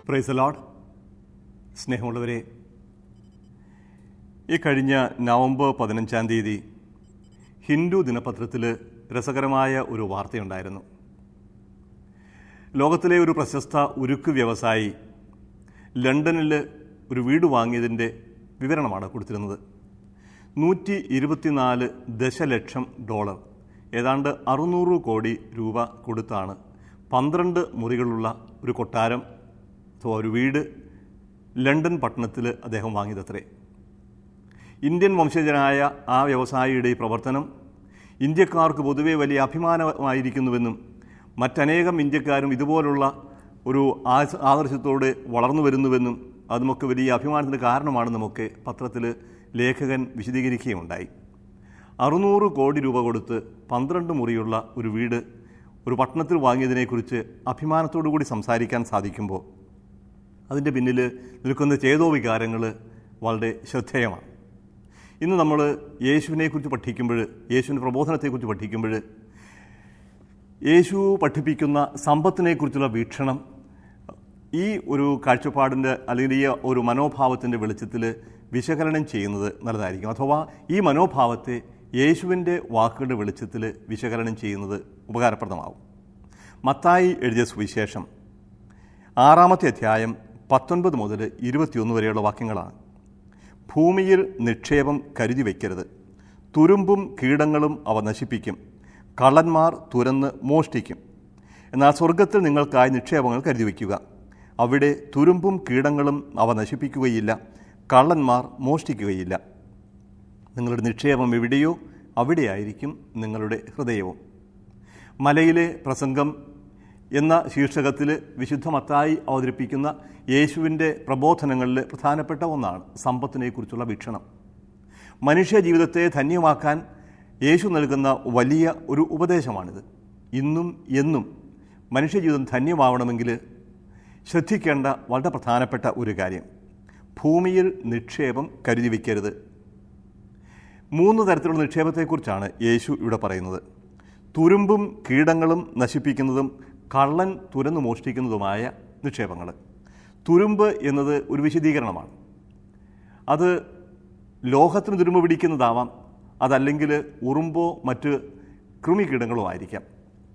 price load സ്നേഹമുള്ളവരെ ഈ കഴിഞ്ഞ നവംബർ പതിനഞ്ചാം തീയതി ഹിന്ദു ദിനപത്രത്തിൽ രസകരമായ ഒരു വാർത്തയുണ്ടായിരുന്നു ലോകത്തിലെ ഒരു പ്രശസ്ത ഉരുക്ക് വ്യവസായി ലണ്ടനിൽ ഒരു വീട് വാങ്ങിയതിൻ്റെ വിവരണമാണ് കൊടുത്തിരുന്നത് നൂറ്റി ഇരുപത്തിനാല് ദശലക്ഷം ഡോളർ ഏതാണ്ട് അറുന്നൂറ് കോടി രൂപ കൊടുത്താണ് പന്ത്രണ്ട് മുറികളുള്ള ഒരു കൊട്ടാരം അഥവാ ഒരു വീട് ലണ്ടൻ പട്ടണത്തിൽ അദ്ദേഹം വാങ്ങിയതത്രേ ഇന്ത്യൻ വംശജനായ ആ വ്യവസായിയുടെ ഈ പ്രവർത്തനം ഇന്ത്യക്കാർക്ക് പൊതുവെ വലിയ അഭിമാനമായിരിക്കുന്നുവെന്നും മറ്റനേകം ഇന്ത്യക്കാരും ഇതുപോലുള്ള ഒരു ആസ് ആദർശത്തോടെ വളർന്നു വരുന്നുവെന്നും അത് നമുക്ക് വലിയ അഭിമാനത്തിന് കാരണമാണെന്നുമൊക്കെ പത്രത്തിൽ ലേഖകൻ വിശദീകരിക്കുകയുണ്ടായി അറുന്നൂറ് കോടി രൂപ കൊടുത്ത് പന്ത്രണ്ട് മുറിയുള്ള ഒരു വീട് ഒരു പട്ടണത്തിൽ വാങ്ങിയതിനെക്കുറിച്ച് അഭിമാനത്തോടു കൂടി സംസാരിക്കാൻ സാധിക്കുമ്പോൾ അതിൻ്റെ പിന്നിൽ നിൽക്കുന്ന ചേതോവികാരങ്ങൾ വളരെ ശ്രദ്ധേയമാണ് ഇന്ന് നമ്മൾ യേശുവിനെക്കുറിച്ച് പഠിക്കുമ്പോൾ യേശുവിൻ്റെ പ്രബോധനത്തെക്കുറിച്ച് പഠിക്കുമ്പോൾ യേശു പഠിപ്പിക്കുന്ന സമ്പത്തിനെക്കുറിച്ചുള്ള വീക്ഷണം ഈ ഒരു കാഴ്ചപ്പാടിൻ്റെ അല്ലെങ്കിൽ ഈ ഒരു മനോഭാവത്തിൻ്റെ വെളിച്ചത്തിൽ വിശകലനം ചെയ്യുന്നത് നല്ലതായിരിക്കും അഥവാ ഈ മനോഭാവത്തെ യേശുവിൻ്റെ വാക്കുകളുടെ വെളിച്ചത്തിൽ വിശകലനം ചെയ്യുന്നത് ഉപകാരപ്രദമാവും മത്തായി എഴുതിയ സുവിശേഷം ആറാമത്തെ അധ്യായം പത്തൊൻപത് മുതൽ ഇരുപത്തിയൊന്ന് വരെയുള്ള വാക്യങ്ങളാണ് ഭൂമിയിൽ നിക്ഷേപം കരുതി വയ്ക്കരുത് തുരുമ്പും കീടങ്ങളും അവ നശിപ്പിക്കും കള്ളന്മാർ തുരന്ന് മോഷ്ടിക്കും എന്നാൽ സ്വർഗത്തിൽ നിങ്ങൾക്കായി നിക്ഷേപങ്ങൾ കരുതി വയ്ക്കുക അവിടെ തുരുമ്പും കീടങ്ങളും അവ നശിപ്പിക്കുകയില്ല കള്ളന്മാർ മോഷ്ടിക്കുകയില്ല നിങ്ങളുടെ നിക്ഷേപം എവിടെയോ അവിടെയായിരിക്കും നിങ്ങളുടെ ഹൃദയവും മലയിലെ പ്രസംഗം എന്ന ശീർഷകത്തിൽ വിശുദ്ധ മത്തായി അവതരിപ്പിക്കുന്ന യേശുവിൻ്റെ പ്രബോധനങ്ങളിൽ പ്രധാനപ്പെട്ട ഒന്നാണ് സമ്പത്തിനെക്കുറിച്ചുള്ള വീക്ഷണം മനുഷ്യ ജീവിതത്തെ ധന്യമാക്കാൻ യേശു നൽകുന്ന വലിയ ഒരു ഉപദേശമാണിത് ഇന്നും എന്നും മനുഷ്യജീവിതം ധന്യമാവണമെങ്കിൽ ശ്രദ്ധിക്കേണ്ട വളരെ പ്രധാനപ്പെട്ട ഒരു കാര്യം ഭൂമിയിൽ നിക്ഷേപം കരുതി വയ്ക്കരുത് മൂന്ന് തരത്തിലുള്ള നിക്ഷേപത്തെക്കുറിച്ചാണ് യേശു ഇവിടെ പറയുന്നത് തുരുമ്പും കീടങ്ങളും നശിപ്പിക്കുന്നതും കള്ളൻ തുരന്നു മോഷ്ടിക്കുന്നതുമായ നിക്ഷേപങ്ങൾ തുരുമ്പ് എന്നത് ഒരു വിശദീകരണമാണ് അത് ലോഹത്തിന് തുരുമ്പ് പിടിക്കുന്നതാവാം അതല്ലെങ്കിൽ ഉറുമ്പോ മറ്റ് കൃമികീടങ്ങളോ ആയിരിക്കാം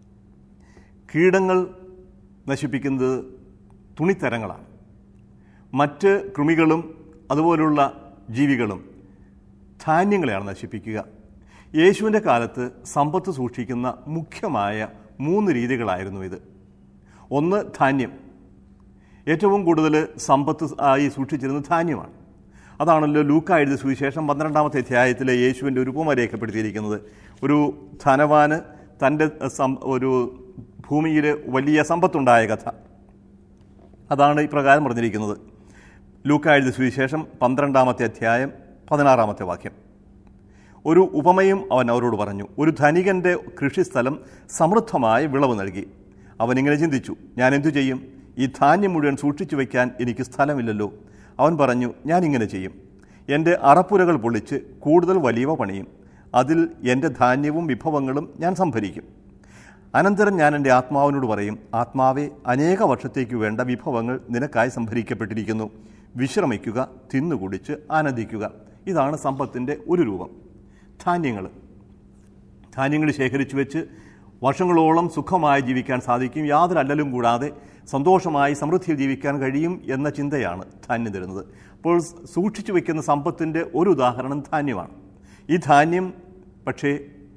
കീടങ്ങൾ നശിപ്പിക്കുന്നത് തുണിത്തരങ്ങളാണ് മറ്റ് കൃമികളും അതുപോലുള്ള ജീവികളും ധാന്യങ്ങളെയാണ് നശിപ്പിക്കുക യേശുവിൻ്റെ കാലത്ത് സമ്പത്ത് സൂക്ഷിക്കുന്ന മുഖ്യമായ മൂന്ന് രീതികളായിരുന്നു ഇത് ഒന്ന് ധാന്യം ഏറ്റവും കൂടുതൽ സമ്പത്ത് ആയി സൂക്ഷിച്ചിരുന്നത് ധാന്യമാണ് അതാണല്ലോ ലൂക്ക എഴുതിയ സുവിശേഷം പന്ത്രണ്ടാമത്തെ അധ്യായത്തിലെ യേശുവിൻ്റെ ഒരു ഉപമ രേഖപ്പെടുത്തിയിരിക്കുന്നത് ഒരു ധനവാന് തൻ്റെ സം ഒരു ഭൂമിയിൽ വലിയ സമ്പത്തുണ്ടായ കഥ അതാണ് ഇപ്രകാരം പറഞ്ഞിരിക്കുന്നത് ലൂക്ക എഴുതിയ സുവിശേഷം പന്ത്രണ്ടാമത്തെ അധ്യായം പതിനാറാമത്തെ വാക്യം ഒരു ഉപമയും അവൻ അവരോട് പറഞ്ഞു ഒരു ധനികന്റെ കൃഷിസ്ഥലം സമൃദ്ധമായ വിളവ് നൽകി അവൻ ഇങ്ങനെ ചിന്തിച്ചു ഞാൻ എന്തു ചെയ്യും ഈ ധാന്യം മുഴുവൻ സൂക്ഷിച്ചു വയ്ക്കാൻ എനിക്ക് സ്ഥലമില്ലല്ലോ അവൻ പറഞ്ഞു ഞാൻ ഇങ്ങനെ ചെയ്യും എൻ്റെ അറപ്പുരകൾ പൊളിച്ച് കൂടുതൽ വലിയവ പണിയും അതിൽ എൻ്റെ ധാന്യവും വിഭവങ്ങളും ഞാൻ സംഭരിക്കും അനന്തരം ഞാൻ എൻ്റെ ആത്മാവിനോട് പറയും ആത്മാവെ അനേക വർഷത്തേക്ക് വേണ്ട വിഭവങ്ങൾ നിനക്കായി സംഭരിക്കപ്പെട്ടിരിക്കുന്നു വിശ്രമിക്കുക തിന്നുകുടിച്ച് ആനന്ദിക്കുക ഇതാണ് സമ്പത്തിൻ്റെ ഒരു രൂപം ധാന്യങ്ങൾ ധാന്യങ്ങൾ ശേഖരിച്ചു വെച്ച് വർഷങ്ങളോളം സുഖമായി ജീവിക്കാൻ സാധിക്കും യാതൊരു അല്ലലും കൂടാതെ സന്തോഷമായി സമൃദ്ധിയിൽ ജീവിക്കാൻ കഴിയും എന്ന ചിന്തയാണ് ധാന്യം തരുന്നത് അപ്പോൾ സൂക്ഷിച്ചു വെക്കുന്ന സമ്പത്തിൻ്റെ ഒരു ഉദാഹരണം ധാന്യമാണ് ഈ ധാന്യം പക്ഷേ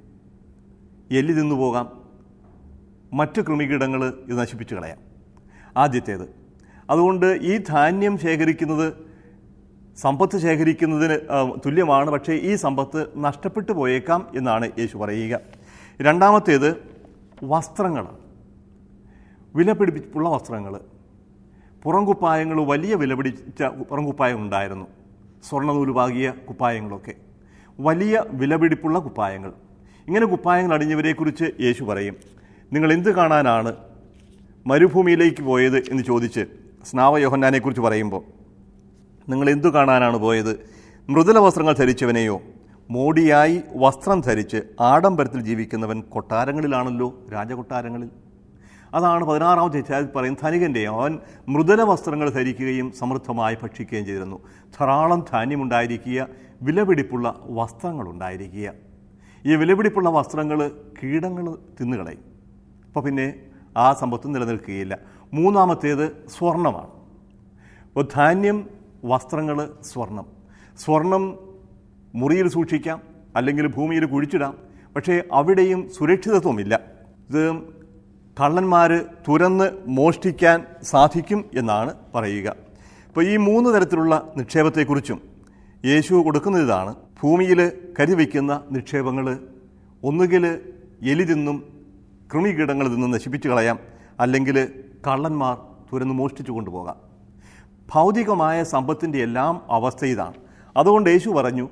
എല്ലി തിന്നു പോകാം മറ്റ് കൃമികീടങ്ങൾ ഇത് നശിപ്പിച്ചു കളയാം ആദ്യത്തേത് അതുകൊണ്ട് ഈ ധാന്യം ശേഖരിക്കുന്നത് സമ്പത്ത് ശേഖരിക്കുന്നതിന് തുല്യമാണ് പക്ഷേ ഈ സമ്പത്ത് നഷ്ടപ്പെട്ടു പോയേക്കാം എന്നാണ് യേശു പറയുക രണ്ടാമത്തേത് വസ്ത്രങ്ങളാണ് വിലപിടിപ്പുള്ള വസ്ത്രങ്ങൾ പുറംകുപ്പായങ്ങൾ വലിയ വിലപിടിച്ച പുറംകുപ്പായം ഉണ്ടായിരുന്നു സ്വർണ്ണനൂല് പാകിയ കുപ്പായങ്ങളൊക്കെ വലിയ വിലപിടിപ്പുള്ള കുപ്പായങ്ങൾ ഇങ്ങനെ കുപ്പായങ്ങൾ അണിഞ്ഞവരെക്കുറിച്ച് യേശു പറയും നിങ്ങൾ എന്ത് കാണാനാണ് മരുഭൂമിയിലേക്ക് പോയത് എന്ന് ചോദിച്ച് സ്നാവ യോഹന്നാനെക്കുറിച്ച് പറയുമ്പോൾ നിങ്ങൾ എന്തു കാണാനാണ് പോയത് മൃദുല വസ്ത്രങ്ങൾ ധരിച്ചവനെയോ മോടിയായി വസ്ത്രം ധരിച്ച് ആഡംബരത്തിൽ ജീവിക്കുന്നവൻ കൊട്ടാരങ്ങളിലാണല്ലോ രാജകൊട്ടാരങ്ങളിൽ അതാണ് പതിനാറാമത്തെ അധ്യായത്തിൽ പറയും ധനികൻ്റെ അവൻ മൃദുല വസ്ത്രങ്ങൾ ധരിക്കുകയും സമൃദ്ധമായി ഭക്ഷിക്കുകയും ചെയ്തിരുന്നു ധാരാളം ധാന്യമുണ്ടായിരിക്കുക വിലപിടിപ്പുള്ള വസ്ത്രങ്ങളുണ്ടായിരിക്കുക ഈ വിലപിടിപ്പുള്ള വസ്ത്രങ്ങൾ കീടങ്ങൾ തിന്നുകളയും അപ്പോൾ പിന്നെ ആ സമ്പത്ത് നിലനിൽക്കുകയില്ല മൂന്നാമത്തേത് സ്വർണമാണ് അപ്പോൾ ധാന്യം വസ്ത്രങ്ങൾ സ്വർണം സ്വർണം മുറിയിൽ സൂക്ഷിക്കാം അല്ലെങ്കിൽ ഭൂമിയിൽ കുഴിച്ചിടാം പക്ഷേ അവിടെയും സുരക്ഷിതത്വമില്ല ഇത് കള്ളന്മാർ തുരന്ന് മോഷ്ടിക്കാൻ സാധിക്കും എന്നാണ് പറയുക അപ്പോൾ ഈ മൂന്ന് തരത്തിലുള്ള നിക്ഷേപത്തെക്കുറിച്ചും യേശു കൊടുക്കുന്ന ഇതാണ് ഭൂമിയിൽ കരിവയ്ക്കുന്ന നിക്ഷേപങ്ങൾ ഒന്നുകിൽ എലി തിന്നും കൃമികീടങ്ങൾ തിന്നും നശിപ്പിച്ചു കളയാം അല്ലെങ്കിൽ കള്ളന്മാർ തുരന്ന് മോഷ്ടിച്ചു കൊണ്ടുപോകാം ഭൗതികമായ സമ്പത്തിൻ്റെ എല്ലാം അവസ്ഥ ഇതാണ് അതുകൊണ്ട് യേശു പറഞ്ഞു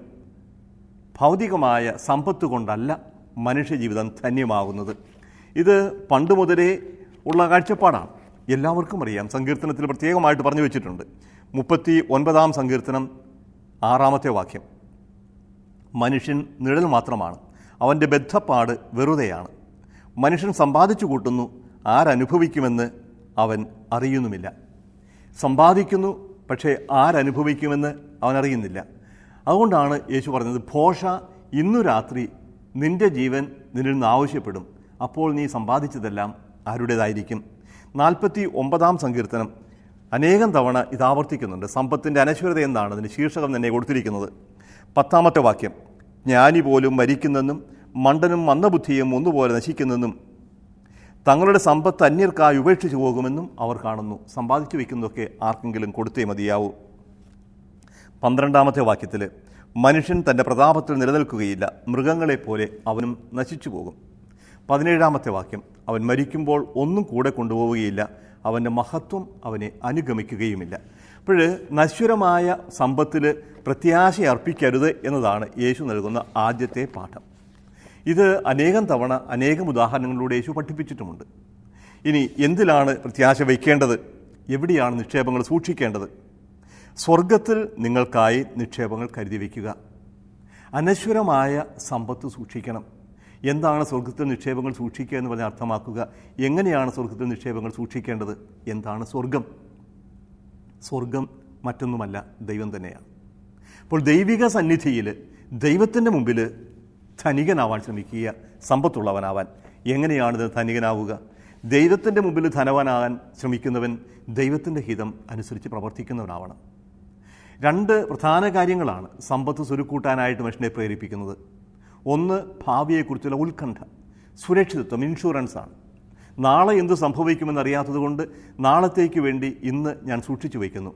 ഭൗതികമായ സമ്പത്ത് കൊണ്ടല്ല മനുഷ്യജീവിതം ധന്യമാകുന്നത് ഇത് പണ്ട് മുതലേ ഉള്ള കാഴ്ചപ്പാടാണ് എല്ലാവർക്കും അറിയാം സങ്കീർത്തനത്തിൽ പ്രത്യേകമായിട്ട് പറഞ്ഞു വെച്ചിട്ടുണ്ട് മുപ്പത്തി ഒൻപതാം സങ്കീർത്തനം ആറാമത്തെ വാക്യം മനുഷ്യൻ നിഴൽ മാത്രമാണ് അവൻ്റെ ബദ്ധപ്പാട് വെറുതെയാണ് മനുഷ്യൻ സമ്പാദിച്ചു കൂട്ടുന്നു ആരനുഭവിക്കുമെന്ന് അവൻ അറിയുന്നുമില്ല സമ്പാദിക്കുന്നു പക്ഷേ ആരനുഭവിക്കുമെന്ന് അവൻ അറിയുന്നില്ല അതുകൊണ്ടാണ് യേശു പറഞ്ഞത് ഭോഷ ഇന്നു രാത്രി നിന്റെ ജീവൻ നിന്നിൽ നിന്ന് ആവശ്യപ്പെടും അപ്പോൾ നീ സമ്പാദിച്ചതെല്ലാം ആരുടേതായിരിക്കും നാൽപ്പത്തി ഒമ്പതാം സങ്കീർത്തനം അനേകം തവണ ഇത് ആവർത്തിക്കുന്നുണ്ട് സമ്പത്തിൻ്റെ അനശ്വരത എന്നാണ് അതിന് ശീർഷകം തന്നെ കൊടുത്തിരിക്കുന്നത് പത്താമത്തെ വാക്യം ജ്ഞാനി പോലും മരിക്കുന്നെന്നും മണ്ടനും മന്ദബുദ്ധിയും ഒന്നുപോലെ നശിക്കുന്നെന്നും തങ്ങളുടെ സമ്പത്ത് അന്യർക്കായി ഉപേക്ഷിച്ചു പോകുമെന്നും അവർ കാണുന്നു സമ്പാദിച്ചു വയ്ക്കുന്നതൊക്കെ ആർക്കെങ്കിലും കൊടുത്തേ മതിയാവൂ പന്ത്രണ്ടാമത്തെ വാക്യത്തിൽ മനുഷ്യൻ തൻ്റെ പ്രതാപത്തിൽ നിലനിൽക്കുകയില്ല മൃഗങ്ങളെപ്പോലെ അവനും നശിച്ചു പോകും പതിനേഴാമത്തെ വാക്യം അവൻ മരിക്കുമ്പോൾ ഒന്നും കൂടെ കൊണ്ടുപോവുകയില്ല അവൻ്റെ മഹത്വം അവനെ അനുഗമിക്കുകയുമില്ല അപ്പോൾ നശ്വരമായ സമ്പത്തിൽ പ്രത്യാശ അർപ്പിക്കരുത് എന്നതാണ് യേശു നൽകുന്ന ആദ്യത്തെ പാഠം ഇത് അനേകം തവണ അനേകം ഉദാഹരണങ്ങളിലൂടെ യേശു പഠിപ്പിച്ചിട്ടുമുണ്ട് ഇനി എന്തിലാണ് പ്രത്യാശ വയ്ക്കേണ്ടത് എവിടെയാണ് നിക്ഷേപങ്ങൾ സൂക്ഷിക്കേണ്ടത് സ്വർഗത്തിൽ നിങ്ങൾക്കായി നിക്ഷേപങ്ങൾ കരുതി വയ്ക്കുക അനശ്വരമായ സമ്പത്ത് സൂക്ഷിക്കണം എന്താണ് സ്വർഗത്തിൽ നിക്ഷേപങ്ങൾ സൂക്ഷിക്കുക എന്ന് പറഞ്ഞാൽ അർത്ഥമാക്കുക എങ്ങനെയാണ് സ്വർഗത്തിൽ നിക്ഷേപങ്ങൾ സൂക്ഷിക്കേണ്ടത് എന്താണ് സ്വർഗം സ്വർഗം മറ്റൊന്നുമല്ല ദൈവം തന്നെയാണ് അപ്പോൾ ദൈവിക സന്നിധിയിൽ ദൈവത്തിൻ്റെ മുമ്പിൽ ധനികനാവാൻ ശ്രമിക്കുക സമ്പത്തുള്ളവനാവാൻ എങ്ങനെയാണിത് ധനികനാവുക ദൈവത്തിൻ്റെ മുമ്പിൽ ധനവാനാകാൻ ശ്രമിക്കുന്നവൻ ദൈവത്തിൻ്റെ ഹിതം അനുസരിച്ച് പ്രവർത്തിക്കുന്നവനാവണം രണ്ട് പ്രധാന കാര്യങ്ങളാണ് സമ്പത്ത് സ്വരുക്കൂട്ടാനായിട്ട് മനുഷ്യനെ പ്രേരിപ്പിക്കുന്നത് ഒന്ന് ഭാവിയെക്കുറിച്ചുള്ള ഉത്കണ്ഠ സുരക്ഷിതത്വം ഇൻഷുറൻസാണ് നാളെ എന്ത് സംഭവിക്കുമെന്നറിയാത്തതുകൊണ്ട് നാളത്തേക്ക് വേണ്ടി ഇന്ന് ഞാൻ സൂക്ഷിച്ചു വയ്ക്കുന്നു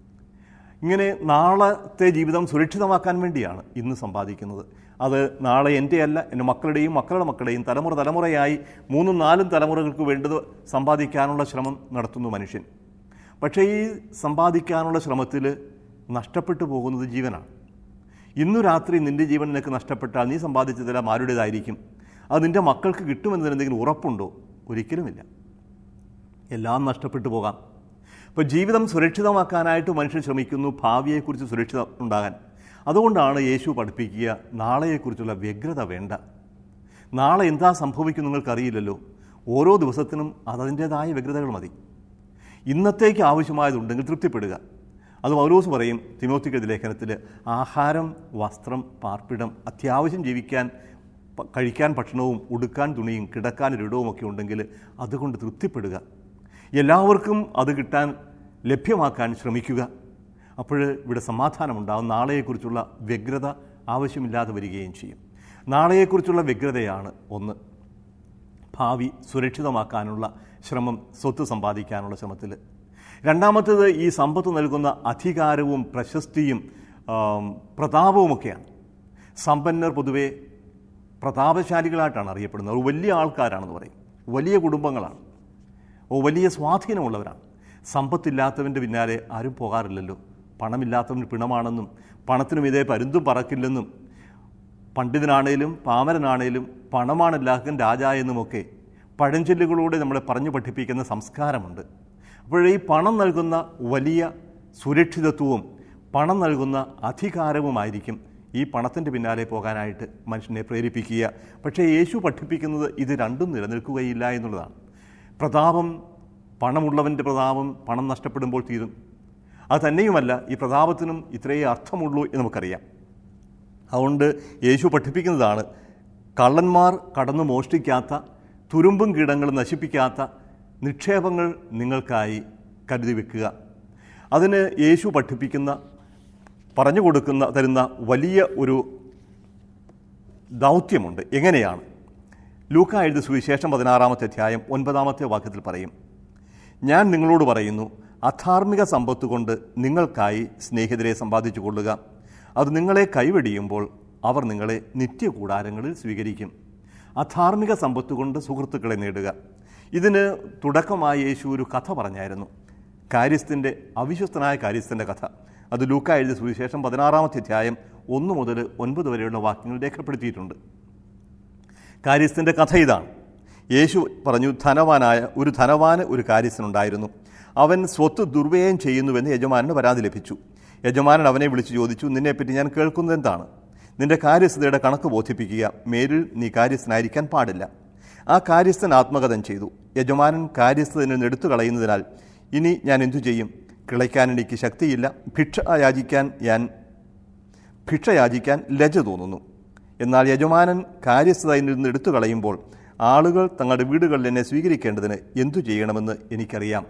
ഇങ്ങനെ നാളത്തെ ജീവിതം സുരക്ഷിതമാക്കാൻ വേണ്ടിയാണ് ഇന്ന് സമ്പാദിക്കുന്നത് അത് നാളെ എൻ്റെ അല്ല എൻ്റെ മക്കളുടെയും മക്കളുടെ മക്കളുടെയും തലമുറ തലമുറയായി മൂന്നും നാലും തലമുറകൾക്ക് വേണ്ടത് സമ്പാദിക്കാനുള്ള ശ്രമം നടത്തുന്നു മനുഷ്യൻ പക്ഷേ ഈ സമ്പാദിക്കാനുള്ള ശ്രമത്തിൽ നഷ്ടപ്പെട്ടു പോകുന്നത് ജീവനാണ് ഇന്നു രാത്രി നിന്റെ ജീവൻ നിനക്ക് നഷ്ടപ്പെട്ടാൽ നീ സമ്പാദിച്ചതെല്ലാം ആരുടേതായിരിക്കും അത് നിന്റെ മക്കൾക്ക് കിട്ടുമെന്നതിന് എന്തെങ്കിലും ഉറപ്പുണ്ടോ ഒരിക്കലുമില്ല എല്ലാം നഷ്ടപ്പെട്ടു പോകാം അപ്പോൾ ജീവിതം സുരക്ഷിതമാക്കാനായിട്ട് മനുഷ്യൻ ശ്രമിക്കുന്നു ഭാവിയെക്കുറിച്ച് സുരക്ഷിത ഉണ്ടാകാൻ അതുകൊണ്ടാണ് യേശു പഠിപ്പിക്കുക നാളെയെക്കുറിച്ചുള്ള വ്യഗ്രത വേണ്ട നാളെ എന്താ സംഭവിക്കും നിങ്ങൾക്കറിയില്ലല്ലോ ഓരോ ദിവസത്തിനും അതതിൻ്റേതായ വ്യഗ്രതകൾ മതി ഇന്നത്തേക്ക് ആവശ്യമായതുണ്ടെങ്കിൽ തൃപ്തിപ്പെടുക അത് പൗലോസ് പറയും തിമോത്തിക്കെതി ലേഖനത്തിൽ ആഹാരം വസ്ത്രം പാർപ്പിടം അത്യാവശ്യം ജീവിക്കാൻ പ- കഴിക്കാൻ ഭക്ഷണവും ഉടുക്കാൻ തുണിയും കിടക്കാൻ ഒരിടവും ഒക്കെ ഉണ്ടെങ്കിൽ അതുകൊണ്ട് തൃപ്തിപ്പെടുക എല്ലാവർക്കും അത് കിട്ടാൻ ലഭ്യമാക്കാൻ ശ്രമിക്കുക അപ്പോൾ ഇവിടെ സമാധാനമുണ്ടാകും നാളെയെക്കുറിച്ചുള്ള വ്യഗ്രത ആവശ്യമില്ലാതെ വരികയും ചെയ്യും നാളെയെക്കുറിച്ചുള്ള വ്യഗ്രതയാണ് ഒന്ന് ഭാവി സുരക്ഷിതമാക്കാനുള്ള ശ്രമം സ്വത്ത് സമ്പാദിക്കാനുള്ള ശ്രമത്തിൽ രണ്ടാമത്തേത് ഈ സമ്പത്ത് നൽകുന്ന അധികാരവും പ്രശസ്തിയും ആം, പ്രതാപവുമൊക്കെയാണ് സമ്പന്നർ പൊതുവെ പ്രതാപശാലികളായിട്ടാണ് അറിയപ്പെടുന്നത് അവർ വലിയ ആൾക്കാരാണെന്ന് പറയും വലിയ കുടുംബങ്ങളാണ് ഓ വലിയ സ്വാധീനമുള്ളവരാണ് സമ്പത്തില്ലാത്തവൻ്റെ പിന്നാലെ ആരും പോകാറില്ലല്ലോ പണമില്ലാത്തവൻ പിണമാണെന്നും പണത്തിനും ഇതേ പരുന്തും പറക്കില്ലെന്നും പണ്ഡിതനാണേലും പാമരനാണേലും പണമാണ് എല്ലാവർക്കും രാജ എന്നുമൊക്കെ പഴഞ്ചൊല്ലുകളോടെ നമ്മളെ പറഞ്ഞു പഠിപ്പിക്കുന്ന സംസ്കാരമുണ്ട് അപ്പോൾ ഈ പണം നൽകുന്ന വലിയ സുരക്ഷിതത്വവും പണം നൽകുന്ന അധികാരവുമായിരിക്കും ഈ പണത്തിൻ്റെ പിന്നാലെ പോകാനായിട്ട് മനുഷ്യനെ പ്രേരിപ്പിക്കുക പക്ഷേ യേശു പഠിപ്പിക്കുന്നത് ഇത് രണ്ടും നിലനിൽക്കുകയില്ല എന്നുള്ളതാണ് പ്രതാപം പണമുള്ളവൻ്റെ പ്രതാപം പണം നഷ്ടപ്പെടുമ്പോൾ തീരും അത് തന്നെയുമല്ല ഈ പ്രതാപത്തിനും ഇത്രയേ അർത്ഥമുള്ളൂ എന്ന് നമുക്കറിയാം അതുകൊണ്ട് യേശു പഠിപ്പിക്കുന്നതാണ് കള്ളന്മാർ കടന്നു മോഷ്ടിക്കാത്ത തുരുമ്പും കീടങ്ങളും നശിപ്പിക്കാത്ത നിക്ഷേപങ്ങൾ നിങ്ങൾക്കായി കരുതി വെക്കുക അതിന് യേശു പഠിപ്പിക്കുന്ന പറഞ്ഞു കൊടുക്കുന്ന തരുന്ന വലിയ ഒരു ദൗത്യമുണ്ട് എങ്ങനെയാണ് ലൂക്ക എഴുതി സുവിശേഷം പതിനാറാമത്തെ അധ്യായം ഒൻപതാമത്തെ വാക്യത്തിൽ പറയും ഞാൻ നിങ്ങളോട് പറയുന്നു അധാർമിക സമ്പത്ത് കൊണ്ട് നിങ്ങൾക്കായി സ്നേഹിതരെ സമ്പാദിച്ചു കൊള്ളുക അത് നിങ്ങളെ കൈവെടിയുമ്പോൾ അവർ നിങ്ങളെ നിത്യകൂടാരങ്ങളിൽ സ്വീകരിക്കും അധാർമിക സമ്പത്ത് കൊണ്ട് സുഹൃത്തുക്കളെ നേടുക ഇതിന് തുടക്കമായി യേശു ഒരു കഥ പറഞ്ഞായിരുന്നു കാര്യസ്ഥൻ്റെ അവിശ്വസ്തനായ കാര്യസ്ഥൻ്റെ കഥ അത് ലൂക്ക എഴുതിയ സുവിശേഷം പതിനാറാമത്തെ അധ്യായം ഒന്ന് മുതൽ ഒൻപത് വരെയുള്ള വാക്യങ്ങൾ രേഖപ്പെടുത്തിയിട്ടുണ്ട് കാര്യസ്ഥൻ്റെ കഥ ഇതാണ് യേശു പറഞ്ഞു ധനവാനായ ഒരു ധനവാന് ഒരു കാര്യസ്ഥനുണ്ടായിരുന്നു അവൻ സ്വത്ത് ദുർവ്യയം ചെയ്യുന്നുവെന്ന് യജമാനന് പരാതി ലഭിച്ചു യജമാനൻ അവനെ വിളിച്ചു ചോദിച്ചു നിന്നെപ്പറ്റി ഞാൻ കേൾക്കുന്നത് എന്താണ് നിന്റെ കാര്യസ്ഥതയുടെ കണക്ക് ബോധിപ്പിക്കുക മേലിൽ നീ കാര്യസ്ഥനായിരിക്കാൻ പാടില്ല ആ കാര്യസ്ഥൻ ആത്മകഥം ചെയ്തു യജമാനൻ കാര്യസ്ഥതയിൽ നിന്ന് എടുത്തു കളയുന്നതിനാൽ ഇനി ഞാൻ എന്തു ചെയ്യും കിളയ്ക്കാൻ എനിക്ക് ശക്തിയില്ല ഭിക്ഷ യാചിക്കാൻ ഞാൻ ഭിക്ഷ യാചിക്കാൻ ലജ്ജ തോന്നുന്നു എന്നാൽ യജമാനൻ കാര്യസ്ഥതയിൽ നിന്ന് എടുത്തു കളയുമ്പോൾ ആളുകൾ തങ്ങളുടെ വീടുകളിൽ എന്നെ സ്വീകരിക്കേണ്ടതിന് എന്തു ചെയ്യണമെന്ന് എനിക്കറിയാം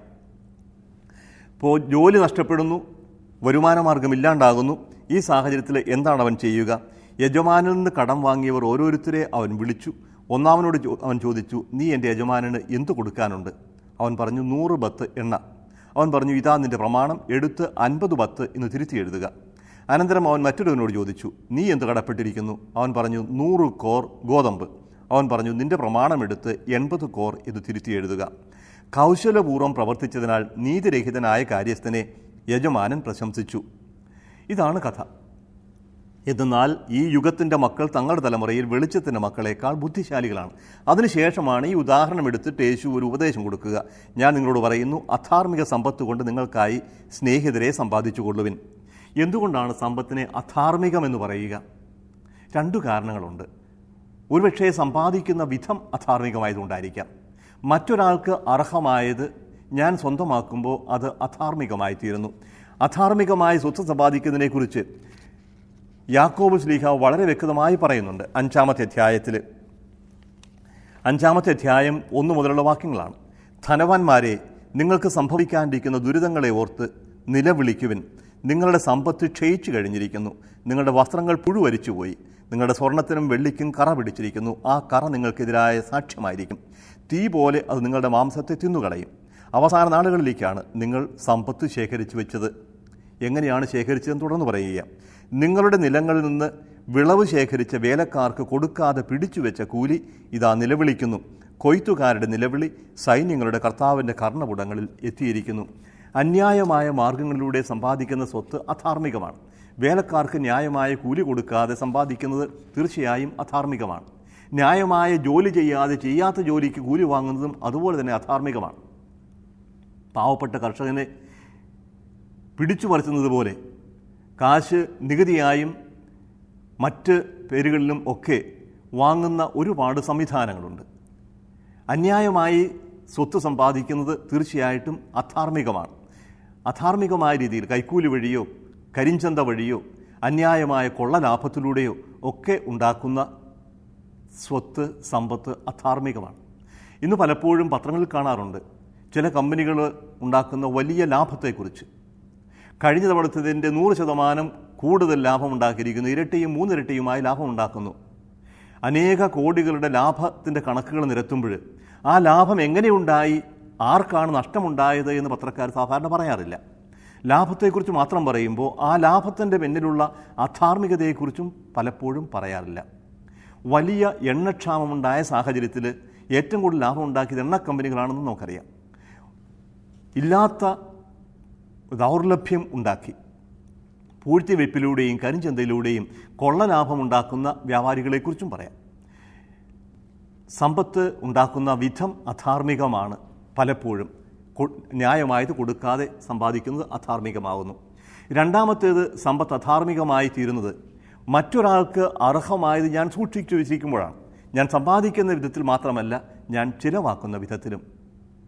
ഇപ്പോൾ ജോലി നഷ്ടപ്പെടുന്നു വരുമാനമാർഗം ഇല്ലാണ്ടാകുന്നു ഈ സാഹചര്യത്തിൽ എന്താണ് അവൻ ചെയ്യുക യജമാനിൽ നിന്ന് കടം വാങ്ങിയവർ ഓരോരുത്തരെ അവൻ വിളിച്ചു ഒന്നാമനോട് ചോ- അവൻ ചോദിച്ചു നീ എൻ്റെ യജമാനന് എന്തു കൊടുക്കാനുണ്ട് അവൻ പറഞ്ഞു നൂറ് ബത്ത് എണ്ണ അവൻ പറഞ്ഞു ഇതാ നിന്റെ പ്രമാണം എടുത്ത് അൻപത് ബത്ത് ഇന്ന് തിരുത്തി എഴുതുക അനന്തരം അവൻ മറ്റൊരുവനോട് ചോദിച്ചു നീ എന്ത് കടപ്പെട്ടിരിക്കുന്നു അവൻ പറഞ്ഞു നൂറ് കോർ ഗോതമ്പ് അവൻ പറഞ്ഞു നിന്റെ പ്രമാണം എടുത്ത് എൺപത് കോർ ഇത് തിരുത്തി എഴുതുക കൗശലപൂർവ്വം പ്രവർത്തിച്ചതിനാൽ നീതിരഹിതനായ കാര്യസ്ഥനെ യജമാനൻ പ്രശംസിച്ചു ഇതാണ് കഥ എന്നാൽ ഈ യുഗത്തിൻ്റെ മക്കൾ തങ്ങളുടെ തലമുറയിൽ വെളിച്ചത്തിൻ്റെ മക്കളെക്കാൾ ബുദ്ധിശാലികളാണ് അതിനുശേഷമാണ് ഈ ഉദാഹരണം എടുത്തിട്ട് യേശു ഒരു ഉപദേശം കൊടുക്കുക ഞാൻ നിങ്ങളോട് പറയുന്നു അധാർമിക സമ്പത്ത് കൊണ്ട് നിങ്ങൾക്കായി സ്നേഹിതരെ സമ്പാദിച്ചു കൊള്ളുവിൻ എന്തുകൊണ്ടാണ് സമ്പത്തിനെ അധാർമികമെന്ന് പറയുക രണ്ടു കാരണങ്ങളുണ്ട് ഒരുപക്ഷേ സമ്പാദിക്കുന്ന വിധം അധാർമികമായതുകൊണ്ടായിരിക്കാം മറ്റൊരാൾക്ക് അർഹമായത് ഞാൻ സ്വന്തമാക്കുമ്പോൾ അത് അധാർമികമായി തീരുന്നു അധാർമികമായി സ്വത്ത് സമ്പാദിക്കുന്നതിനെക്കുറിച്ച് യാക്കോബ് ശ്ലീഹ വളരെ വ്യക്തമായി പറയുന്നുണ്ട് അഞ്ചാമത്തെ അധ്യായത്തിൽ അഞ്ചാമത്തെ അധ്യായം ഒന്ന് മുതലുള്ള വാക്യങ്ങളാണ് ധനവാന്മാരെ നിങ്ങൾക്ക് സംഭവിക്കാനിരിക്കുന്ന ദുരിതങ്ങളെ ഓർത്ത് നിലവിളിക്കുവിൻ നിങ്ങളുടെ സമ്പത്ത് ക്ഷയിച്ചു കഴിഞ്ഞിരിക്കുന്നു നിങ്ങളുടെ വസ്ത്രങ്ങൾ പുഴുവരിച്ചുപോയി നിങ്ങളുടെ സ്വർണത്തിനും വെള്ളിക്കും കറ പിടിച്ചിരിക്കുന്നു ആ കറ നിങ്ങൾക്കെതിരായ സാക്ഷ്യമായിരിക്കും തീ പോലെ അത് നിങ്ങളുടെ മാംസത്തെ തിന്നുകളയും അവസാന നാളുകളിലേക്കാണ് നിങ്ങൾ സമ്പത്ത് ശേഖരിച്ചു വെച്ചത് എങ്ങനെയാണ് ശേഖരിച്ചതെന്ന് തുടർന്ന് പറയുക നിങ്ങളുടെ നിലങ്ങളിൽ നിന്ന് വിളവ് ശേഖരിച്ച വേലക്കാർക്ക് കൊടുക്കാതെ പിടിച്ചു വെച്ച കൂലി ഇതാ നിലവിളിക്കുന്നു കൊയ്ത്തുകാരുടെ നിലവിളി സൈന്യങ്ങളുടെ കർത്താവിൻ്റെ കർണപുടങ്ങളിൽ എത്തിയിരിക്കുന്നു അന്യായമായ മാർഗങ്ങളിലൂടെ സമ്പാദിക്കുന്ന സ്വത്ത് അധാർമികമാണ് വേലക്കാർക്ക് ന്യായമായ കൂലി കൊടുക്കാതെ സമ്പാദിക്കുന്നത് തീർച്ചയായും അധാർമികമാണ് ന്യായമായ ജോലി ചെയ്യാതെ ചെയ്യാത്ത ജോലിക്ക് കൂലി വാങ്ങുന്നതും അതുപോലെ തന്നെ അധാർമികമാണ് പാവപ്പെട്ട കർഷകനെ പിടിച്ചു പറിച്ചുന്നത് പോലെ കാശ് നികുതിയായും മറ്റ് പേരുകളിലും ഒക്കെ വാങ്ങുന്ന ഒരുപാട് സംവിധാനങ്ങളുണ്ട് അന്യായമായി സ്വത്ത് സമ്പാദിക്കുന്നത് തീർച്ചയായിട്ടും അധാർമികമാണ് അധാർമികമായ രീതിയിൽ കൈക്കൂലി വഴിയോ കരിഞ്ചന്ത വഴിയോ അന്യായമായ കൊള്ളലാഭത്തിലൂടെയോ ഒക്കെ ഉണ്ടാക്കുന്ന സ്വത്ത് സമ്പത്ത് അധാർമികമാണ് ഇന്ന് പലപ്പോഴും പത്രങ്ങളിൽ കാണാറുണ്ട് ചില കമ്പനികൾ ഉണ്ടാക്കുന്ന വലിയ ലാഭത്തെക്കുറിച്ച് കഴിഞ്ഞ തവണത്തതിൻ്റെ നൂറ് ശതമാനം കൂടുതൽ ലാഭം ഉണ്ടാക്കിയിരിക്കുന്നു ഇരട്ടിയും മൂന്നിരട്ടിയുമായി ലാഭം ഉണ്ടാക്കുന്നു അനേക കോടികളുടെ ലാഭത്തിൻ്റെ കണക്കുകൾ നിരത്തുമ്പോൾ ആ ലാഭം എങ്ങനെയുണ്ടായി ആർക്കാണ് നഷ്ടമുണ്ടായത് എന്ന് പത്രക്കാർ സാധാരണ പറയാറില്ല ലാഭത്തെക്കുറിച്ച് മാത്രം പറയുമ്പോൾ ആ ലാഭത്തിൻ്റെ പിന്നിലുള്ള അധാർമികതയെക്കുറിച്ചും പലപ്പോഴും പറയാറില്ല വലിയ എണ്ണക്ഷാമമുണ്ടായ സാഹചര്യത്തിൽ ഏറ്റവും കൂടുതൽ ലാഭം ഉണ്ടാക്കിയത് എണ്ണ കമ്പനികളാണെന്ന് നമുക്കറിയാം ഇല്ലാത്ത ദൗർലഭ്യം ഉണ്ടാക്കി പൂഴ്ത്തിവെപ്പിലൂടെയും കരിഞ്ചന്തയിലൂടെയും കൊള്ളലാഭമുണ്ടാക്കുന്ന വ്യാപാരികളെക്കുറിച്ചും പറയാം സമ്പത്ത് ഉണ്ടാക്കുന്ന വിധം അധാർമികമാണ് പലപ്പോഴും കൊ- ന്യായമായത് കൊടുക്കാതെ സമ്പാദിക്കുന്നത് അധാർമികമാകുന്നു രണ്ടാമത്തേത് സമ്പത്ത് അധാർമികമായി തീരുന്നത് മറ്റൊരാൾക്ക് അർഹമായത് ഞാൻ സൂക്ഷിച്ചു വെച്ചിരിക്കുമ്പോഴാണ് ഞാൻ സമ്പാദിക്കുന്ന വിധത്തിൽ മാത്രമല്ല ഞാൻ ചിലവാക്കുന്ന വിധത്തിലും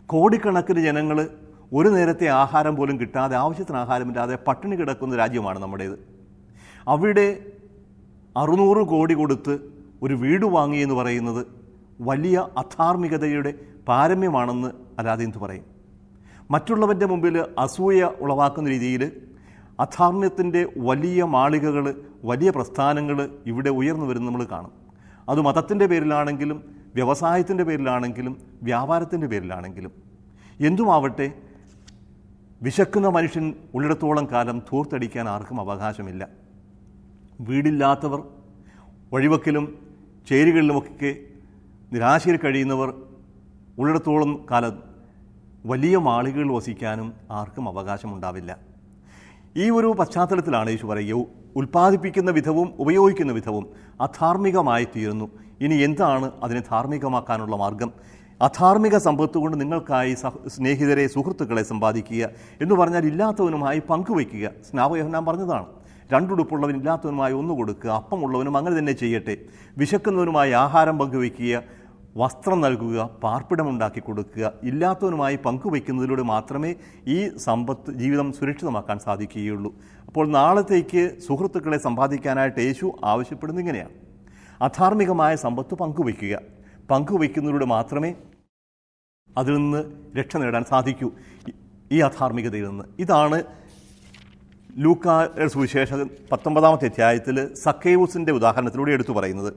കോടിക്കണക്കിന് ജനങ്ങൾ ഒരു നേരത്തെ ആഹാരം പോലും കിട്ടാതെ ആവശ്യത്തിന് ആഹാരമില്ലാതെ പട്ടിണി കിടക്കുന്ന രാജ്യമാണ് നമ്മുടേത് അവിടെ അറുന്നൂറ് കോടി കൊടുത്ത് ഒരു വീട് വാങ്ങി എന്ന് പറയുന്നത് വലിയ അധാർമികതയുടെ പാരമ്യമാണെന്ന് അല്ലാതെ എന്തു പറയും മറ്റുള്ളവൻ്റെ മുമ്പിൽ അസൂയ ഉളവാക്കുന്ന രീതിയിൽ അധാർമ്മ്യത്തിൻ്റെ വലിയ മാളികകൾ വലിയ പ്രസ്ഥാനങ്ങൾ ഇവിടെ ഉയർന്നു വരുന്ന നമ്മൾ കാണും അത് മതത്തിൻ്റെ പേരിലാണെങ്കിലും വ്യവസായത്തിൻ്റെ പേരിലാണെങ്കിലും വ്യാപാരത്തിൻ്റെ പേരിലാണെങ്കിലും എന്തുമാവട്ടെ വിശക്കുന്ന മനുഷ്യൻ ഉള്ളിടത്തോളം കാലം ധൂർത്തടിക്കാൻ ആർക്കും അവകാശമില്ല വീടില്ലാത്തവർ വഴിവക്കിലും ചേരികളിലുമൊക്കെ നിരാശയിൽ കഴിയുന്നവർ ഉള്ളിടത്തോളം കാലം വലിയ മാളികകൾ വസിക്കാനും ആർക്കും അവകാശമുണ്ടാവില്ല ഈ ഒരു പശ്ചാത്തലത്തിലാണ് യേശു പറയുക ഉൽപ്പാദിപ്പിക്കുന്ന വിധവും ഉപയോഗിക്കുന്ന വിധവും അധാർമികമായി തീരുന്നു ഇനി എന്താണ് അതിനെ ധാർമ്മികമാക്കാനുള്ള മാർഗം അധാർമിക സമ്പത്ത് കൊണ്ട് നിങ്ങൾക്കായി സഹ സ്നേഹിതരെ സുഹൃത്തുക്കളെ സമ്പാദിക്കുക എന്ന് പറഞ്ഞാൽ ഇല്ലാത്തവനുമായി പങ്കുവയ്ക്കുക സ്നാപയോഹനാൻ പറഞ്ഞതാണ് രണ്ടുടുപ്പുള്ളവൻ ഇല്ലാത്തവനുമായി ഒന്ന് കൊടുക്കുക അപ്പമുള്ളവനും അങ്ങനെ തന്നെ ചെയ്യട്ടെ വിശക്കുന്നവനുമായി ആഹാരം പങ്കുവയ്ക്കുക വസ്ത്രം നൽകുക പാർപ്പിടമുണ്ടാക്കി കൊടുക്കുക ഇല്ലാത്തവനുമായി പങ്കുവയ്ക്കുന്നതിലൂടെ മാത്രമേ ഈ സമ്പത്ത് ജീവിതം സുരക്ഷിതമാക്കാൻ സാധിക്കുകയുള്ളൂ അപ്പോൾ നാളത്തേക്ക് സുഹൃത്തുക്കളെ സമ്പാദിക്കാനായിട്ട് യേശു ആവശ്യപ്പെടുന്നത് ഇങ്ങനെയാണ് അധാർമികമായ സമ്പത്ത് പങ്കുവയ്ക്കുക പങ്കുവയ്ക്കുന്നതിലൂടെ മാത്രമേ അതിൽ നിന്ന് രക്ഷ നേടാൻ സാധിക്കൂ ഈ- ഈ അധാർമികതയിൽ നിന്ന് ഇതാണ് ലൂക്ക സുവിശേഷ പത്തൊമ്പതാമത്തെ അധ്യായത്തിൽ സക്കേയൂസിൻ്റെ ഉദാഹരണത്തിലൂടെ എടുത്തു പറയുന്നത്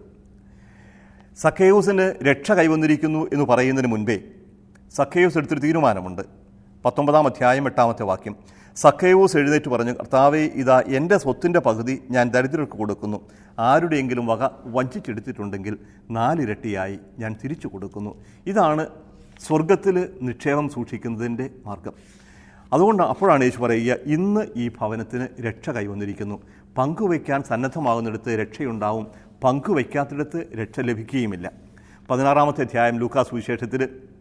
സക്കേയൂസിന് രക്ഷ കൈവന്നിരിക്കുന്നു എന്ന് പറയുന്നതിന് മുൻപേ സക്കേയൂസ് എടുത്തൊരു തീരുമാനമുണ്ട് പത്തൊമ്പതാം അധ്യായം എട്ടാമത്തെ വാക്യം സക്കേയൂസ് എഴുന്നേറ്റ് പറഞ്ഞു കർത്താവെ ഇതാ എൻ്റെ സ്വത്തിൻ്റെ പകുതി ഞാൻ ദരിദ്രർക്ക് കൊടുക്കുന്നു ആരുടെയെങ്കിലും വക വഞ്ചിച്ചെടുത്തിട്ടുണ്ടെങ്കിൽ നാലിരട്ടിയായി ഞാൻ തിരിച്ചു കൊടുക്കുന്നു ഇതാണ് സ്വർഗത്തിൽ നിക്ഷേപം സൂക്ഷിക്കുന്നതിൻ്റെ മാർഗം അതുകൊണ്ട് അപ്പോഴാണ് യേശു പറയുക ഇന്ന് ഈ ഭവനത്തിന് രക്ഷ കൈവന്നിരിക്കുന്നു പങ്കുവയ്ക്കാൻ സന്നദ്ധമാകുന്നിടത്ത് രക്ഷയുണ്ടാവും പങ്കുവയ്ക്കാത്തിടത്ത് രക്ഷ ലഭിക്കുകയുമില്ല പതിനാറാമത്തെ അധ്യായം ലൂക്കാസ് സുവിശേഷത്തിൽ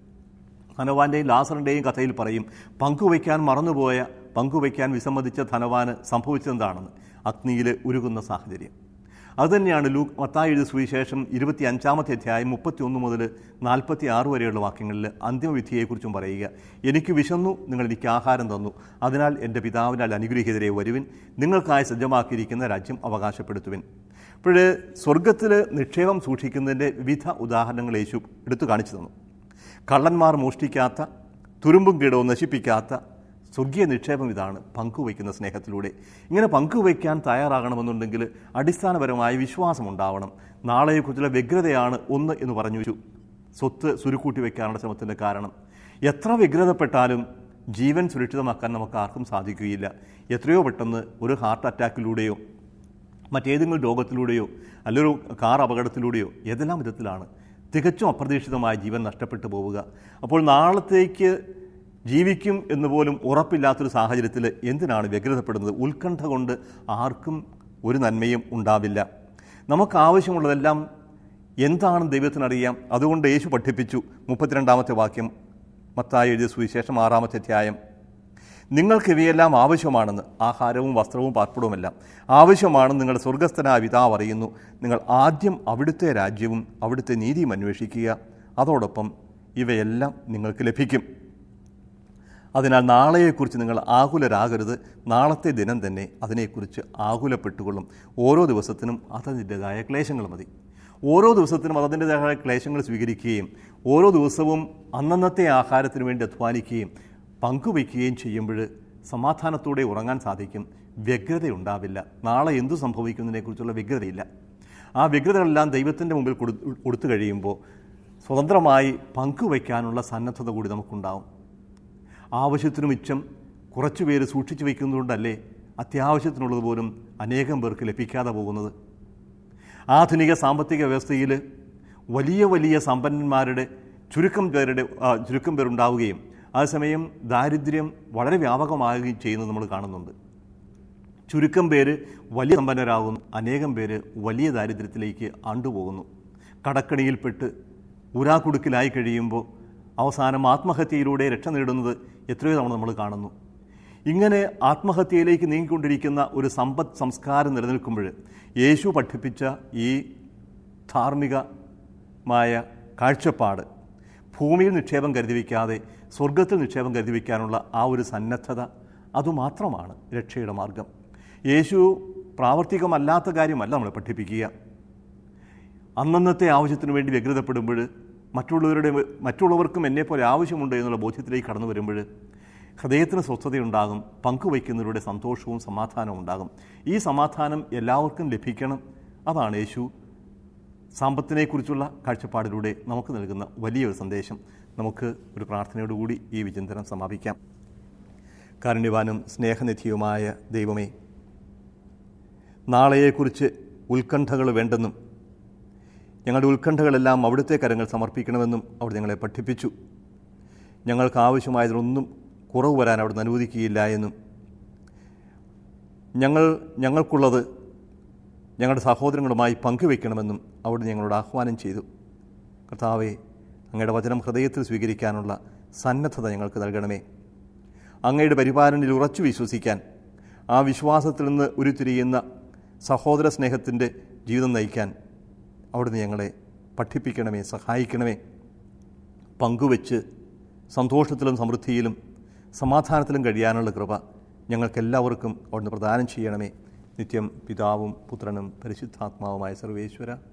ധനവാന്റെയും ലാസറിൻ്റെയും കഥയിൽ പറയും പങ്കുവയ്ക്കാൻ മറന്നുപോയ പങ്കുവയ്ക്കാൻ വിസമ്മതിച്ച ധനവാന് സംഭവിച്ചതെന്താണെന്ന് അഗ്നിയിൽ ഉരുകുന്ന സാഹചര്യം അതുതന്നെയാണ് ലൂ മത്തായി എഴുതിയ സുവിശേഷം ഇരുപത്തി അഞ്ചാമത്തെ അധ്യായം മുപ്പത്തി ഒന്ന് മുതൽ നാൽപ്പത്തി ആറ് വരെയുള്ള വാക്യങ്ങളിൽ അന്തിമവിധിയെക്കുറിച്ചും പറയുക എനിക്ക് വിശന്നു നിങ്ങൾ എനിക്ക് ആഹാരം തന്നു അതിനാൽ എൻ്റെ പിതാവിനാൽ അനുഗ്രഹീതരെ വരുവിൻ നിങ്ങൾക്കായി സജ്ജമാക്കിയിരിക്കുന്ന രാജ്യം അവകാശപ്പെടുത്തുവിൻ അപ്പോൾ സ്വർഗത്തിൽ നിക്ഷേപം സൂക്ഷിക്കുന്നതിൻ്റെ വിവിധ ഉദാഹരണങ്ങൾ യേശു എടുത്തു കാണിച്ചു തന്നു കള്ളന്മാർ മോഷ്ടിക്കാത്ത തുരുമ്പും കീടവും നശിപ്പിക്കാത്ത സ്വർഗീയ നിക്ഷേപം ഇതാണ് പങ്കുവയ്ക്കുന്ന സ്നേഹത്തിലൂടെ ഇങ്ങനെ പങ്കുവയ്ക്കാൻ തയ്യാറാകണമെന്നുണ്ടെങ്കിൽ അടിസ്ഥാനപരമായ വിശ്വാസം ഉണ്ടാവണം നാളെയെക്കുറിച്ചുള്ള വ്യഗ്രതയാണ് ഒന്ന് എന്ന് പറഞ്ഞു വെച്ചു സ്വത്ത് സുരുക്കൂട്ടി വയ്ക്കാനുള്ള ശ്രമത്തിൻ്റെ കാരണം എത്ര വ്യഗ്രതപ്പെട്ടാലും ജീവൻ സുരക്ഷിതമാക്കാൻ നമുക്ക് ആർക്കും സാധിക്കുകയില്ല എത്രയോ പെട്ടെന്ന് ഒരു ഹാർട്ട് അറ്റാക്കിലൂടെയോ മറ്റേതെങ്കിലും രോഗത്തിലൂടെയോ അല്ലൊരു കാർ അപകടത്തിലൂടെയോ ഏതെല്ലാം വിധത്തിലാണ് തികച്ചും അപ്രതീക്ഷിതമായ ജീവൻ നഷ്ടപ്പെട്ടു പോവുക അപ്പോൾ നാളത്തേക്ക് ജീവിക്കും എന്ന് പോലും ഉറപ്പില്ലാത്തൊരു സാഹചര്യത്തിൽ എന്തിനാണ് വ്യഗ്രതപ്പെടുന്നത് ഉത്കണ്ഠ കൊണ്ട് ആർക്കും ഒരു നന്മയും ഉണ്ടാവില്ല നമുക്ക് ആവശ്യമുള്ളതെല്ലാം എന്താണെന്ന് ദൈവത്തിനറിയാം അതുകൊണ്ട് യേശു പഠിപ്പിച്ചു മുപ്പത്തിരണ്ടാമത്തെ വാക്യം മത്തായി എഴുതിയ സുവിശേഷം ആറാമത്തെ അധ്യായം നിങ്ങൾക്ക് ഇവയെല്ലാം ആവശ്യമാണെന്ന് ആഹാരവും വസ്ത്രവും പാർപ്പിടവുമെല്ലാം ആവശ്യമാണെന്ന് നിങ്ങളുടെ സ്വർഗസ്ഥനായ പിതാവ് അറിയുന്നു നിങ്ങൾ ആദ്യം അവിടുത്തെ രാജ്യവും അവിടുത്തെ നീതിയും അന്വേഷിക്കുക അതോടൊപ്പം ഇവയെല്ലാം നിങ്ങൾക്ക് ലഭിക്കും അതിനാൽ നാളെയെക്കുറിച്ച് നിങ്ങൾ ആകുലരാകരുത് നാളത്തെ ദിനം തന്നെ അതിനെക്കുറിച്ച് ആകുലപ്പെട്ടുകൊള്ളും ഓരോ ദിവസത്തിനും അതതിൻ്റെതായ ക്ലേശങ്ങൾ മതി ഓരോ ദിവസത്തിനും അതതിൻ്റെതായ ക്ലേശങ്ങൾ സ്വീകരിക്കുകയും ഓരോ ദിവസവും അന്നന്നത്തെ ആഹാരത്തിന് വേണ്ടി അധ്വാനിക്കുകയും പങ്കുവയ്ക്കുകയും ചെയ്യുമ്പോൾ സമാധാനത്തോടെ ഉറങ്ങാൻ സാധിക്കും വ്യഗ്രതയുണ്ടാവില്ല നാളെ എന്തു സംഭവിക്കുന്നതിനെക്കുറിച്ചുള്ള വ്യഗ്രതയില്ല ആ വ്യഗ്രതകളെല്ലാം ദൈവത്തിൻ്റെ മുമ്പിൽ കൊടു കൊടുത്തു കഴിയുമ്പോൾ സ്വതന്ത്രമായി പങ്കുവയ്ക്കാനുള്ള സന്നദ്ധത കൂടി നമുക്കുണ്ടാവും ആവശ്യത്തിനു മിച്ചം കുറച്ചു പേര് സൂക്ഷിച്ചു വയ്ക്കുന്നതുകൊണ്ടല്ലേ അത്യാവശ്യത്തിനുള്ളത് പോലും അനേകം പേർക്ക് ലഭിക്കാതെ പോകുന്നത് ആധുനിക സാമ്പത്തിക വ്യവസ്ഥയിൽ വലിയ വലിയ സമ്പന്നന്മാരുടെ ചുരുക്കം പേരുടെ ആ, ചുരുക്കം പേരുണ്ടാവുകയും അതേസമയം ദാരിദ്ര്യം വളരെ വ്യാപകമാവുകയും ചെയ്യുന്നത് നമ്മൾ കാണുന്നുണ്ട് ചുരുക്കം പേര് വലിയ സമ്പന്നരാകുന്നു അനേകം പേര് വലിയ ദാരിദ്ര്യത്തിലേക്ക് ആണ്ടുപോകുന്നു കടക്കണിയിൽപ്പെട്ട് ഉരാക്കുടുക്കിലായി കഴിയുമ്പോൾ അവസാനം ആത്മഹത്യയിലൂടെ രക്ഷ നേടുന്നത് എത്രയോ തവണ നമ്മൾ കാണുന്നു ഇങ്ങനെ ആത്മഹത്യയിലേക്ക് നീങ്ങിക്കൊണ്ടിരിക്കുന്ന ഒരു സമ്പദ് സംസ്കാരം നിലനിൽക്കുമ്പോൾ യേശു പഠിപ്പിച്ച ഈ ധാർമ്മികമായ കാഴ്ചപ്പാട് ഭൂമിയിൽ നിക്ഷേപം കരുതി വയ്ക്കാതെ സ്വർഗത്തിൽ നിക്ഷേപം കരുതി വയ്ക്കാനുള്ള ആ ഒരു സന്നദ്ധത അതുമാത്രമാണ് രക്ഷയുടെ മാർഗം യേശു പ്രാവർത്തികമല്ലാത്ത കാര്യമല്ല നമ്മളെ പഠിപ്പിക്കുക അന്നന്നത്തെ ആവശ്യത്തിന് വേണ്ടി വ്യഗ്രതപ്പെടുമ്പോൾ മറ്റുള്ളവരുടെ മറ്റുള്ളവർക്കും എന്നെപ്പോലെ ആവശ്യമുണ്ട് എന്നുള്ള ബോധ്യത്തിലേക്ക് കടന്നു വരുമ്പോൾ ഹൃദയത്തിന് സ്വസ്ഥതയുണ്ടാകും പങ്കുവയ്ക്കുന്നവരുടെ സന്തോഷവും സമാധാനവും ഉണ്ടാകും ഈ സമാധാനം എല്ലാവർക്കും ലഭിക്കണം അതാണ് യേശു സമ്പത്തിനെക്കുറിച്ചുള്ള കാഴ്ചപ്പാടിലൂടെ നമുക്ക് നൽകുന്ന വലിയൊരു സന്ദേശം നമുക്ക് ഒരു പ്രാർത്ഥനയോടുകൂടി ഈ വിചിന്തനം സമാപിക്കാം കാരുണ്യവാനും സ്നേഹനിധിയുമായ ദൈവമേ നാളെയെക്കുറിച്ച് ഉത്കണ്ഠകൾ വേണ്ടെന്നും ഞങ്ങളുടെ ഉത്കണ്ഠകളെല്ലാം അവിടുത്തെ കരങ്ങൾ സമർപ്പിക്കണമെന്നും അവിടെ ഞങ്ങളെ പഠിപ്പിച്ചു ഞങ്ങൾക്ക് ആവശ്യമായതിനൊന്നും കുറവ് വരാൻ അവിടുന്ന് അനുവദിക്കുകയില്ല എന്നും ഞങ്ങൾ ഞങ്ങൾക്കുള്ളത് ഞങ്ങളുടെ സഹോദരങ്ങളുമായി പങ്കുവെക്കണമെന്നും അവിടുന്ന് ഞങ്ങളോട് ആഹ്വാനം ചെയ്തു കർത്താവെ അങ്ങയുടെ വചനം ഹൃദയത്തിൽ സ്വീകരിക്കാനുള്ള സന്നദ്ധത ഞങ്ങൾക്ക് നൽകണമേ അങ്ങയുടെ പരിപാലനയിൽ ഉറച്ചു വിശ്വസിക്കാൻ ആ വിശ്വാസത്തിൽ നിന്ന് ഉരുത്തിരിയുന്ന സഹോദര സ്നേഹത്തിൻ്റെ ജീവിതം നയിക്കാൻ അവിടുന്ന് ഞങ്ങളെ പഠിപ്പിക്കണമേ സഹായിക്കണമേ പങ്കുവെച്ച് സന്തോഷത്തിലും സമൃദ്ധിയിലും സമാധാനത്തിലും കഴിയാനുള്ള കൃപ ഞങ്ങൾക്കെല്ലാവർക്കും അവിടുന്ന് പ്രദാനം ചെയ്യണമേ നിത്യം പിതാവും പുത്രനും പരിശുദ്ധാത്മാവുമായ സർവേശ്വര